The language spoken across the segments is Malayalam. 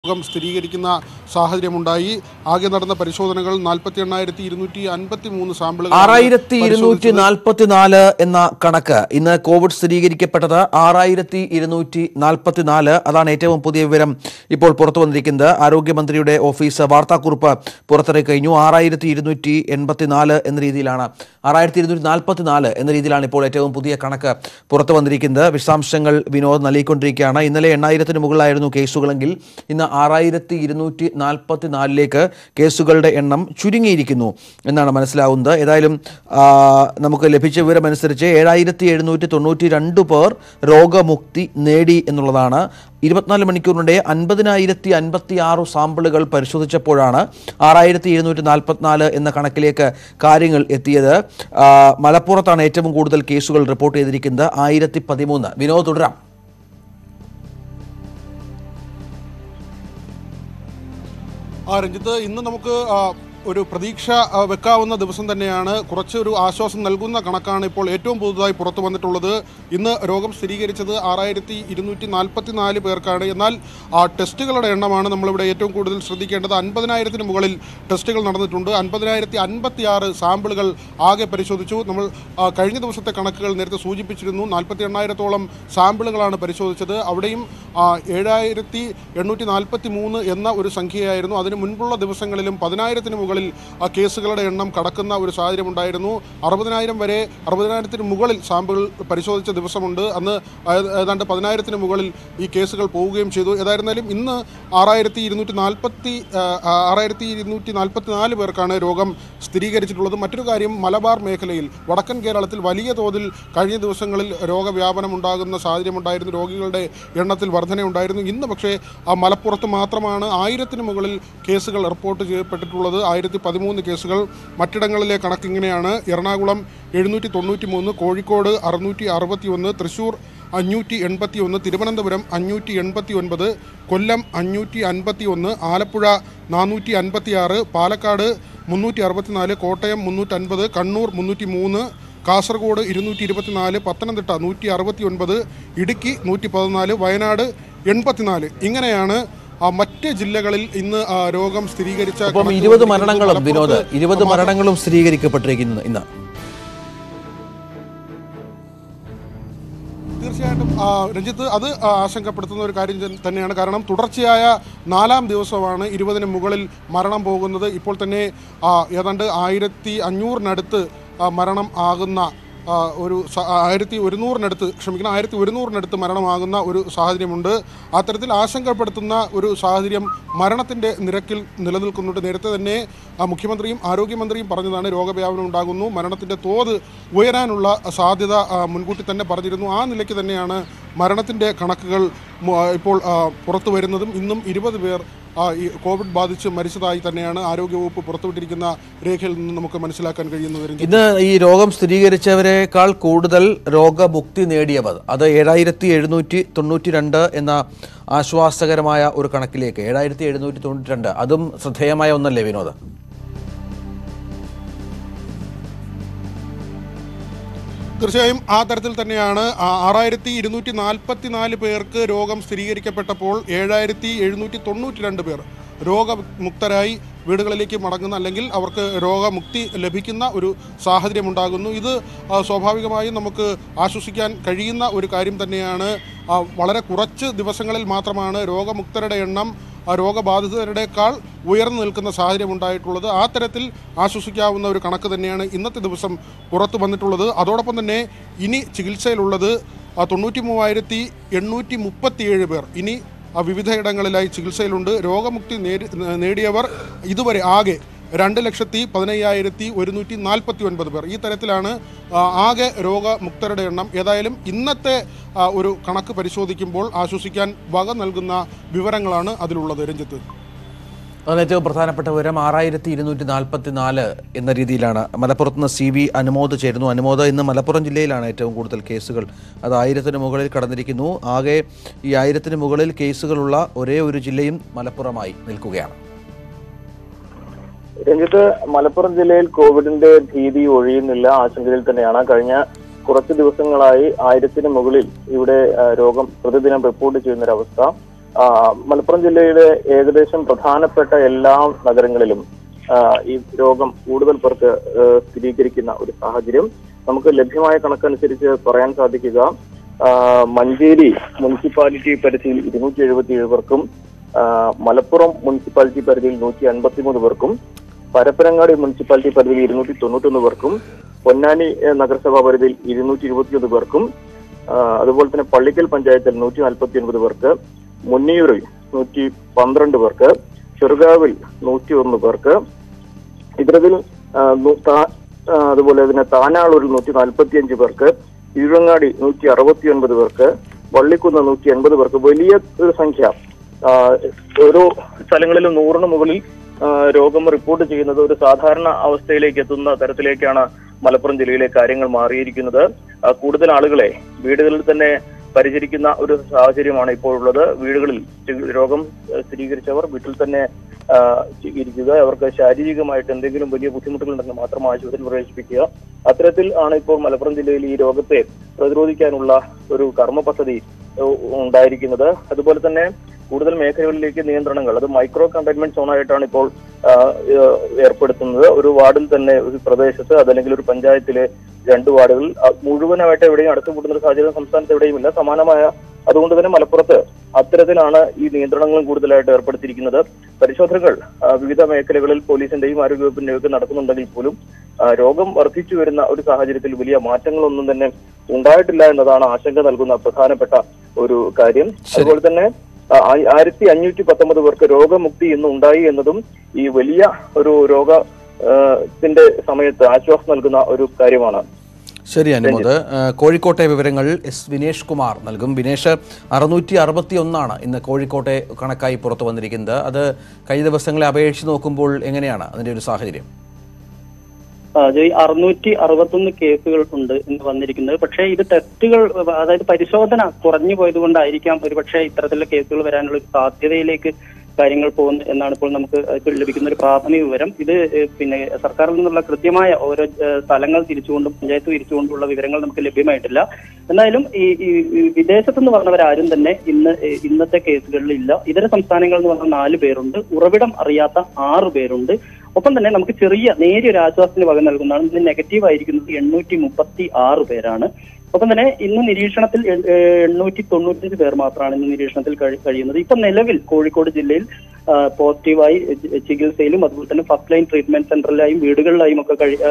രോഗം സ്ഥിരീകരിക്കുന്ന സാഹചര്യമുണ്ടായി ആകെ നടന്ന പരിശോധനകൾ നാൽപ്പത്തി എണ്ണായിരത്തി ഇരുന്നൂറ്റി അൻപത്തി മൂന്ന് സാമ്പിളുകൾ ആറായിരത്തി ഇരുന്നൂറ്റി നാൽപ്പത്തിനാല് എന്ന കണക്ക് ഇന്ന് കോവിഡ് സ്ഥിരീകരിക്കപ്പെട്ടത് ആറായിരത്തി ഇരുന്നൂറ്റി നാൽപ്പത്തിനാല് അതാണ് ഏറ്റവും പുതിയ വിവരം ഇപ്പോൾ പുറത്തു വന്നിരിക്കുന്നത് ആരോഗ്യമന്ത്രിയുടെ ഓഫീസ് വാർത്താക്കുറിപ്പ് പുറത്തിറക്കി കഴിഞ്ഞു ആറായിരത്തി ഇരുന്നൂറ്റി എൺപത്തിനാല് എന്ന രീതിയിലാണ് ആറായിരത്തി ഇരുന്നൂറ്റി നാൽപ്പത്തിനാല് എന്ന രീതിയിലാണ് ഇപ്പോൾ ഏറ്റവും പുതിയ കണക്ക് പുറത്തു വന്നിരിക്കുന്നത് വിശദാംശങ്ങൾ വിനോദ് നൽകിക്കൊണ്ടിരിക്കുകയാണ് ഇന്നലെ എണ്ണായിരത്തിന് മുകളിലായിരുന്നു കേസുകളെങ്കിൽ ഇന്ന് ആറായിരത്തി ഇരുന്നൂറ്റി നാൽപ്പത്തിനാലിലേക്ക് കേസുകളുടെ എണ്ണം ചുരുങ്ങിയിരിക്കുന്നു എന്നാണ് മനസ്സിലാവുന്നത് ഏതായാലും ആ, നമുക്ക് ലഭിച്ച വിവരമനുസരിച്ച് ഏഴായിരത്തി എഴുന്നൂറ്റി തൊണ്ണൂറ്റി രണ്ട് പേർ രോഗമുക്തി നേടി എന്നുള്ളതാണ് ഇരുപത്തിനാല് മണിക്കൂറിനിടെ അൻപതിനായിരത്തി അൻപത്തി ആറ് സാമ്പിളുകൾ പരിശോധിച്ചപ്പോഴാണ് ആറായിരത്തി എഴുന്നൂറ്റി നാൽപ്പത്തിനാല് എന്ന കണക്കിലേക്ക് കാര്യങ്ങൾ എത്തിയത് ആ, മലപ്പുറത്താണ് ഏറ്റവും കൂടുതൽ കേസുകൾ റിപ്പോർട്ട് ചെയ്തിരിക്കുന്നത് ആയിരത്തി പതിമൂന്ന് വിനോദ് തുടരാം ആ രഞ്ജിത്ത് ഇന്ന് നമുക്ക് ആ, ഒരു പ്രതീക്ഷ ആ, വെക്കാവുന്ന ദിവസം തന്നെയാണ് കുറച്ചൊരു ആശ്വാസം നൽകുന്ന കണക്കാണ് ഇപ്പോൾ ഏറ്റവും പുതുതായി പുറത്തു വന്നിട്ടുള്ളത് ഇന്ന് രോഗം സ്ഥിരീകരിച്ചത് ആറായിരത്തി ഇരുന്നൂറ്റി നാൽപ്പത്തി നാല് പേർക്കാണ് എന്നാൽ ആ ടെസ്റ്റുകളുടെ എണ്ണമാണ് നമ്മളിവിടെ ഏറ്റവും കൂടുതൽ ശ്രദ്ധിക്കേണ്ടത് അൻപതിനായിരത്തിന് മുകളിൽ ടെസ്റ്റുകൾ നടന്നിട്ടുണ്ട് അൻപതിനായിരത്തി അൻപത്തി ആറ് സാമ്പിളുകൾ ആകെ പരിശോധിച്ചു നമ്മൾ ആ, കഴിഞ്ഞ ദിവസത്തെ കണക്കുകൾ നേരത്തെ സൂചിപ്പിച്ചിരുന്നു നാൽപ്പത്തി എണ്ണായിരത്തോളം സാമ്പിളുകളാണ് പരിശോധിച്ചത് അവിടെയും ആ, ഏഴായിരത്തി എണ്ണൂറ്റി നാൽപ്പത്തി മൂന്ന് എന്ന ഒരു സംഖ്യയായിരുന്നു അതിന് മുൻപുള്ള ദിവസങ്ങളിലും പതിനായിരത്തിന് മുകളിൽ ആ കേസുകളുടെ എണ്ണം കടക്കുന്ന ഒരു സാഹചര്യം ഉണ്ടായിരുന്നു അറുപതിനായിരം വരെ അറുപതിനായിരത്തിന് മുകളിൽ സാമ്പിൾ പരിശോധിച്ച ദിവസമുണ്ട് അന്ന് ഏ- ഏതാണ്ട് പതിനായിരത്തിന് മുകളിൽ ഈ കേസുകൾ പോവുകയും ചെയ്തു ഏതായിരുന്നാലും ഇന്ന് ആറായിരത്തി ഇരുന്നൂറ്റി നാൽപ്പത്തി ആറായിരത്തി ഇരുന്നൂറ്റി നാൽപ്പത്തി നാല് പേർക്കാണ് രോഗം സ്ഥിരീകരിച്ചിട്ടുള്ളത് മറ്റൊരു കാര്യം മലബാർ മേഖലയിൽ വടക്കൻ കേരളത്തിൽ വലിയ തോതിൽ കഴിഞ്ഞ ദിവസങ്ങളിൽ രോഗവ്യാപനം ഉണ്ടാകുന്ന സാഹചര്യമുണ്ടായിരുന്നു രോഗികളുടെ എണ്ണത്തിൽ വർധനയുണ്ടായിരുന്നു ഇന്ന് പക്ഷേ ആ മലപ്പുറത്ത് മാത്രമാണ് ആയിരത്തിന് മുകളിൽ കേസുകൾ റിപ്പോർട്ട് ചെയ്യപ്പെട്ടിട്ടുള്ളത് ആയിരത്തി പതിമൂന്ന് കേസുകൾ മറ്റിടങ്ങളിലെ കണക്ക് ഇങ്ങനെയാണ് എറണാകുളം എഴുന്നൂറ്റി തൊണ്ണൂറ്റി മൂന്ന് കോഴിക്കോട് അറുന്നൂറ്റി അറുപത്തി ഒന്ന് തൃശ്ശൂർ അഞ്ഞൂറ്റി എൺപത്തി ഒന്ന് തിരുവനന്തപുരം അഞ്ഞൂറ്റി എൺപത്തി ഒൻപത് കൊല്ലം അഞ്ഞൂറ്റി അൻപത്തി ഒന്ന് ആലപ്പുഴ നാനൂറ്റി അൻപത്തി ആറ് പാലക്കാട് മുന്നൂറ്റി അറുപത്തിനാല് കോട്ടയം മുന്നൂറ്റൻപത് കണ്ണൂർ മുന്നൂറ്റി മൂന്ന് കാസർഗോഡ് ഇരുന്നൂറ്റി ഇരുപത്തിനാല് പത്തനംതിട്ട നൂറ്റി അറുപത്തി ഒൻപത് ഇടുക്കി നൂറ്റി പതിനാല് വയനാട് എൺപത്തിനാല് ഇങ്ങനെയാണ് ആ മറ്റ് ജില്ലകളിൽ ഇന്ന് ആ, രോഗം സ്ഥിരീകരിച്ച അപ്പം കണക്ക് ഇരുപത് വന്നിരിക്കുന്നത്. മരണങ്ങളും വിനോദ് മലപ്പുറത്ത് ഇരുപത് മാത്രം- മരണങ്ങളും സ്ഥിരീകരിക്കപ്പെട്ടിരിക്കുന്നു ഇന്ന് തീർച്ചയായിട്ടും ആ, രഞ്ജിത്ത് അത് ആ, ആശങ്കപ്പെടുത്തുന്ന ഒരു കാര്യം തന്നെ- തന്നെയാണ് കാരണം തുടർച്ചയായ നാലാം ദിവസമാണ് ഇരുപതിന് മുകളിൽ മരണം പോകുന്നത് ഇപ്പോൾ തന്നെ ആ, ഏതാണ്ട് ആയിരത്തി അഞ്ഞൂറിനടുത്ത് ആ, മരണം ആകുന്ന ആ, ഒരു സ- ആയിരത്തി ഒരുന്നൂറിനടുത്ത് ക്ഷമിക്കണം ആയിരത്തി ഒരുന്നൂറിനടുത്ത് മരണമാകുന്ന ഒരു സാഹചര്യമുണ്ട് അത്തരത്തിൽ ആശങ്കപ്പെടുത്തുന്ന ഒരു സാഹചര്യം മരണത്തിൻ്റെ നിരക്കിൽ നിലനിൽക്കുന്നുണ്ട് നേരത്തെ തന്നെ ആ, മുഖ്യമന്ത്രിയും ആരോഗ്യമന്ത്രിയും പറഞ്ഞതാണ് രോഗവ്യാപനം ഉണ്ടാകുന്നു മരണത്തിൻ്റെ തോത് ഉയരാനുള്ള സാധ്യത ആ, മുൻകൂട്ടി തന്നെ പറഞ്ഞിരുന്നു ആ നിലയ്ക്ക് തന്നെയാണ് മരണത്തിൻ്റെ കണക്കുകൾ മു- ആ, ഇപ്പോൾ ആ, പുറത്തു വരുന്നതും ഇന്നും ഇരുപത് പേർ ആ, ഈ കോവിഡ് ബാധിച്ച് മരിച്ചതായി തന്നെയാണ് ആരോഗ്യവകുപ്പ് പുറത്തുവിട്ടിരിക്കുന്ന രേഖയിൽ നിന്ന് നമുക്ക് മനസ്സിലാക്കാൻ കഴിയുന്നത് രഞ്ജിത്ത്. ഇന്ന് ഈ രോഗം സ്ഥിരീകരിച്ചവരെക്കാൾ കൂടുതൽ രോഗമുക്തി നേടിയവർ അത് ഏഴായിരത്തി എഴുന്നൂറ്റി തൊണ്ണൂറ്റി രണ്ട് എന്ന ആശ്വാസകരമായ ഒരു കണക്കിലേക്ക് ഏഴായിരത്തി എഴുന്നൂറ്റി തൊണ്ണൂറ്റി രണ്ട് അതും ശ്രദ്ധേയമായ ഒന്നല്ലേ വിനോദ് തീർച്ചയായും ആ തരത്തിൽ തന്നെയാണ് ആ ആറായിരത്തി ഇരുന്നൂറ്റി നാൽപ്പത്തി നാല് പേർക്ക് രോഗം സ്ഥിരീകരിക്കപ്പെട്ടപ്പോൾ ഏഴായിരത്തി എഴുന്നൂറ്റി തൊണ്ണൂറ്റി രണ്ട് പേർ രോഗമുക്തരായി വീടുകളിലേക്ക് മടങ്ങുന്ന അല്ലെങ്കിൽ അവർക്ക് രോഗമുക്തി ലഭിക്കുന്ന ഒരു സാഹചര്യം ഉണ്ടാകുന്നു ഇത് ആ, സ്വാഭാവികമായും നമുക്ക് ആശ്വസിക്കാൻ കഴിയുന്ന ഒരു കാര്യം തന്നെയാണ് ആ, വളരെ കുറച്ച് ദിവസങ്ങളിൽ മാത്രമാണ് രോഗമുക്തരുടെ എണ്ണം ആ രോഗബാധിതരുടെക്കാൾ ഉയർന്നു നിൽക്കുന്ന സാഹചര്യം ഉണ്ടായിട്ടുള്ളത് ആ തരത്തിൽ ആശ്വസിക്കാവുന്ന ഒരു കണക്ക് തന്നെയാണ് ഇന്നത്തെ ദിവസം പുറത്തു വന്നിട്ടുള്ളത് അതോടൊപ്പം തന്നെ ഇനി ചികിത്സയിലുള്ളത് ആ, തൊണ്ണൂറ്റി മൂവായിരത്തി എണ്ണൂറ്റി മുപ്പത്തിയേഴ് പേർ ഇനി ആ, വിവിധയിടങ്ങളിലായി ചികിത്സയിലുണ്ട് രോഗമുക്തി നേടി നേടിയവർ ഇതുവരെ ആകെ രണ്ട് ലക്ഷത്തി പതിനയ്യായിരത്തി ഒരുന്നൂറ്റി നാൽപ്പത്തി ഒൻപത് പേർ ഈ തരത്തിലാണ് ആ, ആകെ രോഗമുക്തരുടെ എണ്ണം ഏതായാലും ഇന്നത്തെ ആ, ഒരു കണക്ക് പരിശോധിക്കുമ്പോൾ ആശ്വസിക്കാൻ വക നൽകുന്ന വിവരങ്ങളാണ് അതിലുള്ളത് രഞ്ജിത്ത് അതിന് ഏറ്റവും പ്രധാനപ്പെട്ട വിവരം ആറായിരത്തി ഇരുന്നൂറ്റി നാൽപ്പത്തി നാല് എന്ന രീതിയിലാണ് മലപ്പുറത്ത് നിന്ന് സി വി അനുമോദ് ചേരുന്നു അനുമോദ് ഇന്ന് മലപ്പുറം ജില്ലയിലാണ് ഏറ്റവും കൂടുതൽ കേസുകൾ അത് ആയിരത്തിന് മുകളിൽ കടന്നിരിക്കുന്നു ആകെ ഈ ആയിരത്തിന് മുകളിൽ കേസുകളുള്ള ഒരേ ഒരു ജില്ലയും മലപ്പുറമായി നിൽക്കുകയാണ് രഞ്ജിത്ത് മലപ്പുറം ജില്ലയിൽ കോവിഡിന്റെ ഭീതി ഒഴിയുന്നില്ല ആശങ്കയിൽ തന്നെയാണ് കഴിഞ്ഞ കുറച്ച് ദിവസങ്ങളായി ആയിരത്തിന് മുകളിൽ ഇവിടെ ആ, രോഗം പ്രതിദിനം റിപ്പോർട്ട് ചെയ്യുന്ന ഒരവസ്ഥ ആ, മലപ്പുറം ജില്ലയിലെ ഏകദേശം പ്രധാനപ്പെട്ട എല്ലാ നഗരങ്ങളിലും ആ, ഈ രോഗം കൂടുതൽ പേർക്ക് ആ, സ്ഥിരീകരിക്കുന്ന ഒരു സാഹചര്യം നമുക്ക് ലഭ്യമായ കണക്കനുസരിച്ച് പറയാൻ സാധിക്കുക ആ, മഞ്ചേരി മുനിസിപ്പാലിറ്റി പരിധിയിൽ ഇരുന്നൂറ്റി എഴുപത്തി ഏഴ് പേർക്കും ആ, മലപ്പുറം മുനിസിപ്പാലിറ്റി പരിധിയിൽ നൂറ്റി അൻപത്തിമൂന്ന് പേർക്കും പരപ്പനങ്ങാടി മുനിസിപ്പാലിറ്റി പരിധിയിൽ ഇരുന്നൂറ്റി തൊണ്ണൂറ്റൊന്ന് പേർക്കും പൊന്നാനി ഏഹ്, നഗരസഭാ പരിധിയിൽ ഇരുന്നൂറ്റി ഇരുപത്തിയൊന്ന് പേർക്കും ആ, അതുപോലെ തന്നെ പള്ളിക്കൽ പഞ്ചായത്തിൽ നൂറ്റി നാൽപ്പത്തി ഒൻപത് പേർക്ക് മുന്നിയൂരിൽ നൂറ്റി പന്ത്രണ്ട് പേർക്ക് ചെറുകാവിൽ നൂറ്റി ഒന്ന് പേർക്ക് ഇത്തരത്തിൽ ആ, നൂ- താ- ആ, അതുപോലെ തന്നെ താനാളൂരിൽ നൂറ്റി നാൽപ്പത്തി അഞ്ച് പേർക്ക് ഈഴങ്ങാടി നൂറ്റി അറുപത്തി ഒൻപത് പേർക്ക് വള്ളിക്കുന്ന് നൂറ്റി എൺപത് പേർക്ക് വലിയ ഒരു സംഖ്യ ആ, ഓരോ സ്ഥലങ്ങളിലും നൂറിന് മുകളിൽ ആ, രോഗം റിപ്പോർട്ട് ചെയ്യുന്നത് ഒരു സാധാരണ അവസ്ഥയിലേക്ക് എത്തുന്ന തരത്തിലേക്കാണ് മലപ്പുറം ജില്ലയിലെ കാര്യങ്ങൾ മാറിയിരിക്കുന്നത് ആ, കൂടുതൽ ആളുകളെ വീടുകളിൽ തന്നെ പരിചരിക്കുന്ന ഒരു സാഹചര്യമാണ് ഇപ്പോൾ ഉള്ളത് വീടുകളിൽ ചി- രോഗം ഏഹ്, സ്ഥിരീകരിച്ചവർ വീട്ടിൽ തന്നെ ആ, ചി- ഇരിക്കുക അവർക്ക് ശാരീരികമായിട്ട് എന്തെങ്കിലും വലിയ ബുദ്ധിമുട്ടുകൾ ഉണ്ടെങ്കിൽ മാത്രം ആശുപത്രിയിൽ പ്രവേശിപ്പിക്കുക അത്തരത്തിൽ ആണ് ഇപ്പോൾ മലപ്പുറം ജില്ലയിൽ ഈ രോഗത്തെ പ്രതിരോധിക്കാനുള്ള ഒരു കർമ്മ പദ്ധതി ഏഹ്, ഉണ്ടായിരിക്കുന്നത് അതുപോലെ തന്നെ കൂടുതൽ മേഖലകളിലേക്ക് നിയന്ത്രണങ്ങൾ അത് മൈക്രോ കണ്ടെയ്ൻമെന്റ് സോണായിട്ടാണ് ഇപ്പോൾ ആ, ഏഹ്, ഏർപ്പെടുത്തുന്നത് ഒരു വാർഡിൽ തന്നെ ഒരു പ്രദേശത്ത് അതല്ലെങ്കിൽ ഒരു പഞ്ചായത്തിലെ രണ്ട് വാർഡുകൾ ആ, മുഴുവനായിട്ട് എവിടെയും അടച്ചുപൂട്ടുന്ന ഒരു സാഹചര്യം സംസ്ഥാനത്ത് എവിടെയുമില്ല സമാനമായ അതുകൊണ്ട് തന്നെ മലപ്പുറത്ത് അത്തരത്തിലാണ് ഈ നിയന്ത്രണങ്ങളും കൂടുതലായിട്ട് ഏർപ്പെടുത്തിയിരിക്കുന്നത് പരിശോധനകൾ ആ, വിവിധ മേഖലകളിൽ പോലീസിന്റെയും ആരോഗ്യവകുപ്പിന്റെയും ഒക്കെ നടക്കുന്നുണ്ടെങ്കിൽ പോലും ആ, രോഗം വർദ്ധിച്ചു വരുന്ന ഒരു സാഹചര്യത്തിൽ വലിയ മാറ്റങ്ങളൊന്നും തന്നെ ഉണ്ടായിട്ടില്ല എന്നതാണ് ആശങ്ക നൽകുന്ന പ്രധാനപ്പെട്ട ഒരു കാര്യം അതുപോലെ തന്നെ ആ, ആ- ആയിരത്തി അഞ്ഞൂറ്റി പത്തൊമ്പത് പേർക്ക് രോഗമുക്തി ഇന്ന് ഉണ്ടായി എന്നതും ഈ വലിയ ഒരു രോഗ ആ, ത്തിന്റെ സമയത്ത് ആശ്വാസം നൽകുന്ന ഒരു കാര്യമാണ് ശരി അനുമോദ് ഏഹ് കോഴിക്കോട്ടെ വിവരങ്ങൾ എസ് വിനേഷ് കുമാർ നൽകും വിനേഷ് അറുന്നൂറ്റി അറുപത്തി ഒന്നാണ് ഇന്ന് കോഴിക്കോട്ടെ കണക്കായി പുറത്തു വന്നിരിക്കുന്നത് അത് കഴിഞ്ഞ ദിവസങ്ങളെ അപേക്ഷിച്ച് നോക്കുമ്പോൾ എങ്ങനെയാണ് അതിന്റെ ഒരു സാഹചര്യം ആ, ജോയ് അറുന്നൂറ്റി അറുപത്തൊന്ന് കേസുകൾ ഉണ്ട് ഇന്ന് വന്നിരിക്കുന്നത് പക്ഷേ ഇത് ടെസ്റ്റുകൾ അതായത് പരിശോധന കുറഞ്ഞു പോയത് കൊണ്ടായിരിക്കാം ഒരുപക്ഷെ ഇത്തരത്തിലുള്ള കേസുകൾ വരാനുള്ള ഒരു സാധ്യതയിലേക്ക് കാര്യങ്ങൾ പോകുന്നു എന്നാണ് ഇപ്പോൾ നമുക്ക് ഇപ്പോൾ ലഭിക്കുന്ന ഒരു പ്രാഥമിക വിവരം ഇത് ഏഹ്, പിന്നെ സർക്കാരിൽ നിന്നുള്ള കൃത്യമായ ഓരോ ഏഹ്, സ്ഥലങ്ങൾ തിരിച്ചുകൊണ്ടും പഞ്ചായത്ത് തിരിച്ചുകൊണ്ടുള്ള വിവരങ്ങൾ നമുക്ക് ലഭ്യമായിട്ടില്ല എന്തായാലും ഈ ഈ ഈ വിദേശത്തുനിന്ന് വന്നവരാരും തന്നെ ഇന്ന് ഏഹ്, ഇന്നത്തെ കേസുകളിൽ ഇല്ല ഇതര സംസ്ഥാനങ്ങളിൽ നിന്ന് വന്ന നാല് പേരുണ്ട് ഉറവിടം അറിയാത്ത ആറ് പേരുണ്ട് ഒപ്പം തന്നെ നമുക്ക് ചെറിയ നേരിയൊരു ആശ്വാസത്തിന് വക നൽകുന്നതാണ് ഇന്ന് നെഗറ്റീവ് ആയിരിക്കുന്നത് എണ്ണൂറ്റി മുപ്പത്തി ആറ് പേരാണ് ഒപ്പം തന്നെ ഇന്ന് നിരീക്ഷണത്തിൽ എ- ഏഹ് എണ്ണൂറ്റി തൊണ്ണൂറ്റഞ്ച് പേർ മാത്രമാണ് ഇന്ന് നിരീക്ഷണത്തിൽ കഴി- കഴിയുന്നത് ഇപ്പൊ നിലവിൽ കോഴിക്കോട് ജില്ലയിൽ ആ, പോസിറ്റീവായി ചി- ചികിത്സയിലും അതുപോലെ തന്നെ ഫസ്റ്റ് ലൈൻ ട്രീറ്റ്മെന്റ് സെന്ററിലായും വീടുകളിലായും ഒക്കെ കഴി-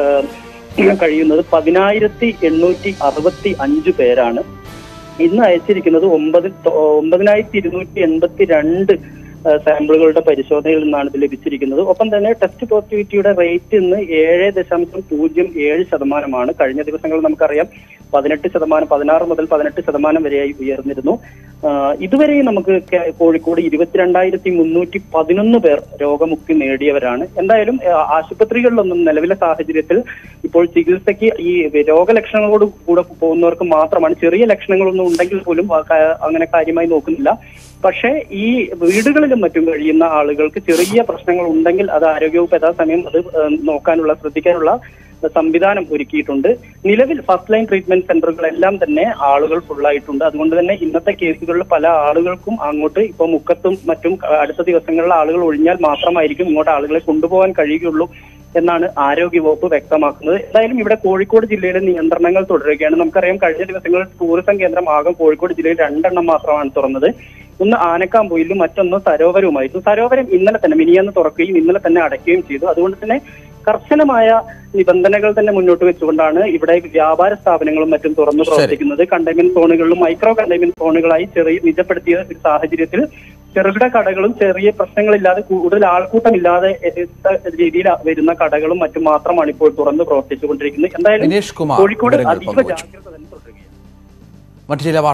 ആ, കഴിയുന്നത് പതിനായിരത്തി എണ്ണൂറ്റി അറുപത്തി അഞ്ച് പേരാണ് ഇന്ന് അയച്ചിരിക്കുന്നത് ഒമ്പത് തൊ- ഒമ്പതിനായിരത്തി ഇരുന്നൂറ്റി എൺപത്തി രണ്ട് ആ, സാമ്പിളുകളുടെ പരിശോധനയിൽ നിന്നാണ് ഇത് ലഭിച്ചിരിക്കുന്നത് ഒപ്പം തന്നെ ടെസ്റ്റ് പോസിറ്റിവിറ്റിയുടെ റേറ്റ് ഇന്ന് ഏഴ് ദശാംശം പൂജ്യം ഏഴ് ശതമാനമാണ് കഴിഞ്ഞ ദിവസങ്ങളിൽ നമുക്കറിയാം പതിനെട്ട് ശതമാനം പതിനാറ് മുതൽ പതിനെട്ട് ശതമാനം വരെയായി ഉയർന്നിരുന്നു ആ, ഇതുവരെയും നമുക്ക് കേ- കോഴിക്കോട് ഇരുപത്തിരണ്ടായിരത്തി മുന്നൂറ്റി പതിനൊന്ന് പേർ രോഗമുക്തി നേടിയവരാണ് എന്തായാലും ആ, ആശുപത്രികളിലൊന്നും നിലവിലെ സാഹചര്യത്തിൽ ഇപ്പോൾ ചികിത്സയ്ക്ക് ഈ രോഗലക്ഷണങ്ങളോട് കൂടെ പോകുന്നവർക്ക് മാത്രമാണ് ചെറിയ ലക്ഷണങ്ങളൊന്നും ഉണ്ടെങ്കിൽ പോലും ആ കാ- അങ്ങനെ കാര്യമായി നോക്കുന്നില്ല പക്ഷേ ഈ വീടുകളിലും മറ്റും കഴിയുന്ന ആളുകൾക്ക് ചെറിയ പ്രശ്നങ്ങൾ ഉണ്ടെങ്കിൽ അത് ആരോഗ്യവകുപ്പ് യഥാസമയം അത് ഏഹ്, നോക്കാനുള്ള ശ്രദ്ധിക്കാനുള്ള സംവിധാനം ഒരുക്കിയിട്ടുണ്ട് നിലവിൽ ഫസ്റ്റ് ലൈൻ ട്രീറ്റ്മെന്റ് സെന്ററുകളെല്ലാം തന്നെ ആളുകൾ ഫുള്ളായിട്ടുണ്ട് അതുകൊണ്ട് തന്നെ ഇന്നത്തെ കേസുകളിൽ പല ആളുകൾക്കും അങ്ങോട്ട് ഇപ്പൊ മുക്കത്തും മറ്റും അടുത്ത ദിവസങ്ങളിൽ ആളുകൾ ഒഴിഞ്ഞാൽ മാത്രമായിരിക്കും ഇങ്ങോട്ട് ആളുകളെ കൊണ്ടുപോകാൻ കഴിയുകയുള്ളൂ എന്നാണ് ആരോഗ്യവകുപ്പ് വ്യക്തമാക്കുന്നത് എന്തായാലും ഇവിടെ കോഴിക്കോട് ജില്ലയിലെ നിയന്ത്രണങ്ങൾ തുടരുകയാണ് നമുക്കറിയാം കഴിഞ്ഞ ദിവസങ്ങളിൽ ടൂറിസം കേന്ദ്രം ആകെ കോഴിക്കോട് ജില്ലയിൽ രണ്ടെണ്ണം മാത്രമാണ് തുറന്നത് ഒന്ന് ആനക്കാമ്പൊയിലും മറ്റൊന്ന് സരോവരവുമായിരുന്നു സരോവരം ഇന്നലെ തന്നെ മിനിയാന്ന് തുറക്കുകയും ഇന്നലെ തന്നെ അടയ്ക്കുകയും ചെയ്തു അതുകൊണ്ട് തന്നെ കർശനമായ നിബന്ധനകൾ തന്നെ മുന്നോട്ട് വെച്ചുകൊണ്ടാണ് ഇവിടെ വ്യാപാര സ്ഥാപനങ്ങളും മറ്റും തുറന്നു പ്രവർത്തിക്കുന്നത് കണ്ടെയ്ൻമെന്റ് സോണുകളിലും മൈക്രോ കണ്ടെയ്ൻമെന്റ് സോണുകളായി ചെറിയ നിജപ്പെടുത്തിയ ഒരു സാഹചര്യത്തിൽ ചെറുകിട കടകളും ചെറിയ പ്രശ്നങ്ങളില്ലാതെ കൂടുതൽ ആൾക്കൂട്ടമില്ലാതെ എത്ത രീതിയിൽ വരുന്ന കടകളും മറ്റും മാത്രമാണ് ഇപ്പോൾ തുറന്ന് പ്രവർത്തിച്ചുകൊണ്ടിരിക്കുന്നത് എന്തായാലും ദിനേഷ് കുമാർ കോഴിക്കോട് വിവരങ്ങൾ അതീവ പങ്കുവച്ചു ജാഗ്രത തന്നെ തുടരുകയാണ് മറ്റു ചില